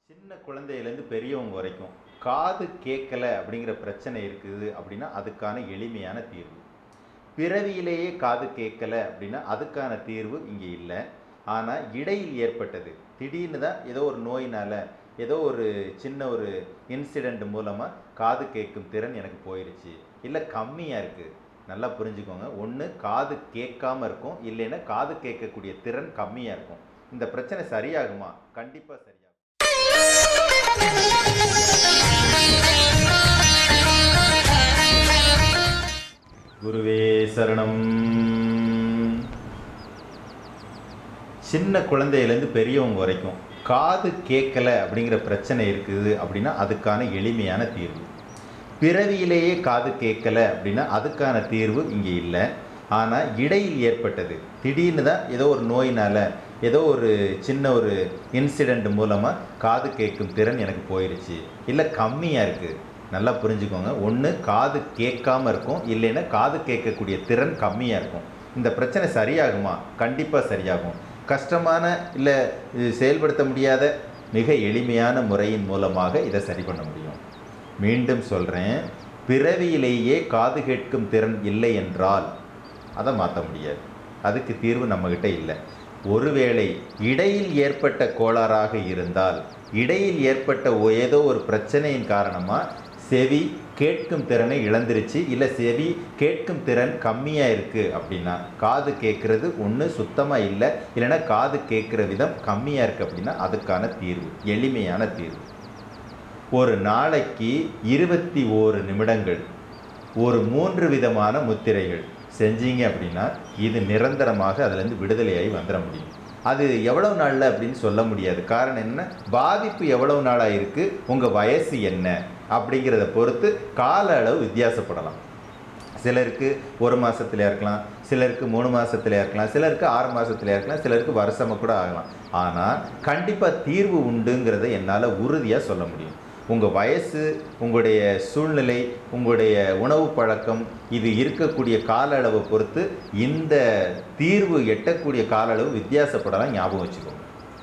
சின்ன குழந்தையிலேருந்து பெரியவங்க வரைக்கும் காது கேட்கல அப்படிங்கிற பிரச்சனை இருக்குது அப்படின்னா அதுக்கான எளிமையான தீர்வு பிறவியிலேயே காது கேட்கல அப்படின்னா அதுக்கான தீர்வு இங்கே இல்லை ஆனால் இடையில் ஏற்பட்டது திடீர்னு தான் ஏதோ ஒரு நோயினால் ஏதோ ஒரு சின்ன ஒரு இன்சிடெண்ட் மூலமாக காது கேட்கும் திறன் எனக்கு போயிடுச்சு இல்லை கம்மியாக இருக்குது நல்லா புரிஞ்சுக்கோங்க ஒன்று காது கேட்காம இருக்கும் இல்லைன்னா காது கேட்கக்கூடிய திறன் கம்மியாக இருக்கும் இந்த பிரச்சனை சரியாகுமா கண்டிப்பாக சரியாகும் குருவே சரணம் சின்ன குழந்தையிலேருந்து பெரியவங்க வரைக்கும் காது கேட்கல அப்படிங்கிற பிரச்சனை இருக்குது அப்படின்னா அதுக்கான எளிமையான தீர்வு பிறவியிலேயே காது கேட்கல அப்படின்னா அதுக்கான தீர்வு இங்கே இல்லை ஆனால் இடையில் ஏற்பட்டது திடீர்னு தான் ஏதோ ஒரு நோயினால் ஏதோ ஒரு சின்ன ஒரு இன்சிடெண்ட் மூலமாக காது கேட்கும் திறன் எனக்கு போயிடுச்சு இல்லை கம்மியாக இருக்குது நல்லா புரிஞ்சுக்கோங்க ஒன்று காது கேட்காம இருக்கும் இல்லைன்னா காது கேட்கக்கூடிய திறன் கம்மியாக இருக்கும் இந்த பிரச்சனை சரியாகுமா கண்டிப்பாக சரியாகும் கஷ்டமான இல்லை இது செயல்படுத்த முடியாத மிக எளிமையான முறையின் மூலமாக இதை சரி பண்ண முடியும் மீண்டும் சொல்கிறேன் பிறவியிலேயே காது கேட்கும் திறன் இல்லை என்றால் அதை மாற்ற முடியாது அதுக்கு தீர்வு நம்மக்கிட்ட இல்லை ஒருவேளை இடையில் ஏற்பட்ட கோளாறாக இருந்தால் இடையில் ஏற்பட்ட ஒ- ஏதோ ஒரு பிரச்சனையின் காரணமாக செவி கேட்கும் திறனை இழந்துருச்சு இல்லை செவி கேட்கும் திறன் கம்மியாக இருக்குது அப்படின்னா காது கேட்குறது ஒன்று சுத்தமாக இல்லை இல்லைன்னா காது கேட்குற விதம் கம்மியாக இருக்குது அப்படின்னா அதுக்கான தீர்வு எளிமையான தீர்வு ஒரு நாளைக்கு இருபத்தி ஓரு நிமிடங்கள் ஒரு மூன்று விதமான முத்திரைகள் செஞ்சீங்க அப்படின்னா இது நிரந்தரமாக அதுலேருந்து விடுதலையாகி வந்துட முடியும் அது எவ்வளவு நாளில் அப்படின்னு சொல்ல முடியாது காரணம் என்ன பாதிப்பு எவ்வளவு நாளாக இருக்குது உங்கள் வயசு என்ன அப்படிங்கிறத பொறுத்து கால அளவு வித்தியாசப்படலாம் சிலருக்கு ஒரு மாசத்துல இருக்கலாம் சிலருக்கு மூணு மாசத்துல இருக்கலாம் சிலருக்கு ஆறு மாசத்துல இருக்கலாம் சிலருக்கு வருஷமாக கூட ஆகலாம் ஆனால் கண்டிப்பாக தீர்வு உண்டுங்கிறத என்னால் உறுதியாக சொல்ல முடியும் உங்கள் வயசு உங்களுடைய சூழ்நிலை உங்களுடைய உணவு பழக்கம் இது இருக்கக்கூடிய கால அளவை பொறுத்து இந்த தீர்வு எட்டக்கூடிய கால அளவு வித்தியாசப்படலாம் ஞாபகம் வச்சுக்கோங்க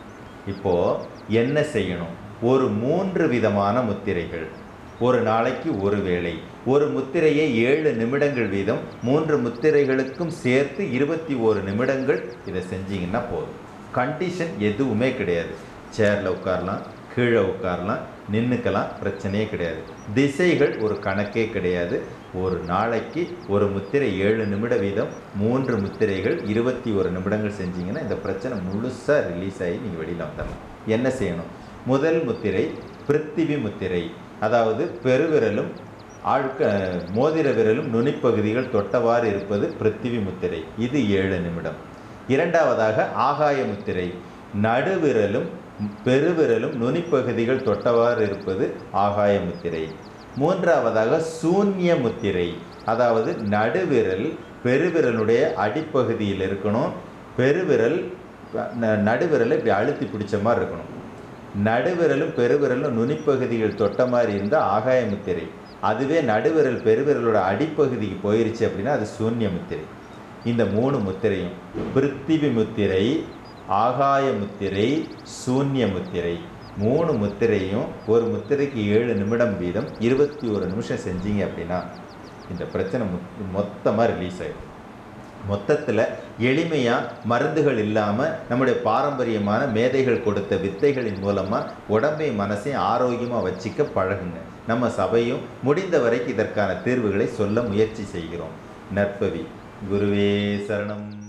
இப்போது என்ன செய்யணும் ஒரு மூன்று விதமான முத்திரைகள் ஒரு நாளைக்கு ஒரு வேளை ஒரு முத்திரையை ஏழு நிமிடங்கள் வீதம் மூன்று முத்திரைகளுக்கும் சேர்த்து இருபத்தி ஓரு நிமிடங்கள் இதை செஞ்சீங்கன்னா போதும் கண்டிஷன் எதுவுமே கிடையாது சேரில் உட்காரலாம் கீழே உட்காரலாம் நின்றுக்கலாம் பிரச்சனையே கிடையாது திசைகள் ஒரு கணக்கே கிடையாது ஒரு நாளைக்கு ஒரு முத்திரை ஏழு நிமிட வீதம் மூன்று முத்திரைகள் இருபத்தி ஒரு நிமிடங்கள் செஞ்சீங்கன்னா இந்த பிரச்சனை முழுசாக ரிலீஸ் ஆகி நீங்கள் வெளியில் வந்துடலாம் என்ன செய்யணும் முதல் முத்திரை பிருத்திவி முத்திரை அதாவது பெருவிரலும் ஆழ்க மோதிர விரலும் நுனிப்பகுதிகள் தொட்டவாறு இருப்பது பிருத்திவி முத்திரை இது ஏழு நிமிடம் இரண்டாவதாக ஆகாய முத்திரை நடுவிரலும் பெருவிரலும் நுனிப்பகுதிகள் தொட்டவாறு இருப்பது ஆகாய முத்திரை மூன்றாவதாக சூன்ய முத்திரை அதாவது நடுவிரல் பெருவிரலுடைய அடிப்பகுதியில் இருக்கணும் பெருவிரல் ந- நடுவிரலை இப்படி அழுத்தி பிடிச்ச மாதிரி இருக்கணும் நடுவிரலும் பெருவிரலும் நுனிப்பகுதிகள் தொட்ட மாதிரி இருந்தால் ஆகாய முத்திரை அதுவே நடுவிரல் பெருவிரலோட அடிப்பகுதிக்கு போயிருச்சு அப்படின்னா அது சூன்ய முத்திரை இந்த மூணு முத்திரையும் பிருத்திவி முத்திரை ஆகாய முத்திரை சூன்ய முத்திரை மூணு முத்திரையும் ஒரு முத்திரைக்கு ஏழு நிமிடம் வீதம் இருபத்தி ஒரு நிமிஷம் செஞ்சீங்க அப்படின்னா இந்த பிரச்சனை மொத்தமாக ரிலீஸ் ஆகிடும் மொத்தத்தில் எளிமையாக மருந்துகள் இல்லாமல் நம்முடைய பாரம்பரியமான மேதைகள் கொடுத்த வித்தைகளின் மூலமாக உடம்பையும் மனசையும் ஆரோக்கியமாக வச்சிக்க பழகுங்க நம்ம சபையும் முடிந்த வரைக்கும் இதற்கான தீர்வுகளை சொல்ல முயற்சி செய்கிறோம் நற்பவி குருவே சரணம்